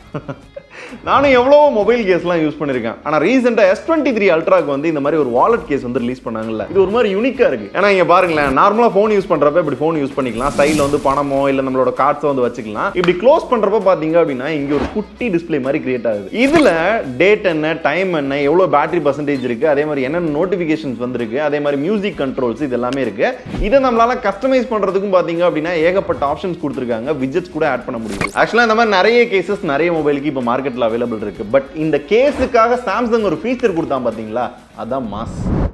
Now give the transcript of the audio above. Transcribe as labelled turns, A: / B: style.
A: நானும் எவ்வளோ மொபைல் கேஸ்லாம் யூஸ் பண்ணியிருக்கேன் ஆனால் ரீசெண்டாக எஸ் டுவெண்ட்டி த்ரீ அல்ட்ராக்கு வந்து இந்த மாதிரி ஒரு வாலெட் கேஸ் வந்து ரிலீஸ் பண்ணாங்கல்ல இது ஒரு மாதிரி யூனிக்காக இருக்கு ஏன்னா இங்கே பாருங்களேன் நார்மலாக ஃபோன் யூஸ் பண்ணுறப்ப இப்படி ஃபோன் யூஸ் பண்ணிக்கலாம் சைடில் வந்து பணமோ இல்லை நம்மளோட கார்ட்ஸை வந்து வச்சுக்கலாம் இப்படி க்ளோஸ் பண்ணுறப்ப பார்த்தீங்க அப்படின்னா இங்கே ஒரு குட்டி டிஸ்ப்ளே மாதிரி கிரியேட் ஆகுது இதில் டேட் என்ன டைம் என்ன எவ்வளோ பேட்டரி பர்சன்டேஜ் இருக்கு அதே மாதிரி என்னென்ன நோட்டிஃபிகேஷன்ஸ் வந்திருக்கு அதே மாதிரி மியூசிக் கண்ட்ரோல்ஸ் இது எல்லாமே இருக்கு இதை நம்மளால கஸ்டமைஸ் பண்றதுக்கும் பாத்தீங்க அப்படின்னா ஏகப்பட்ட ஆப்ஷன்ஸ் கொடுத்துருக்காங்க விஜெட்ஸ் கூட ஆட் பண்ண முடியும் ஆக்சுவலா இந்த மாதிரி நிறைய கேசஸ் நிறைய மொபைலுக்கு இப்போ மார்க்கெட்ல அவைலபிள் இருக்கு பட் இந்த கேஸுக்காக சாம்சங் ஒரு ஃபீச்சர் கொடுத்தான் பாத்தீங்களா அதான் மாஸ்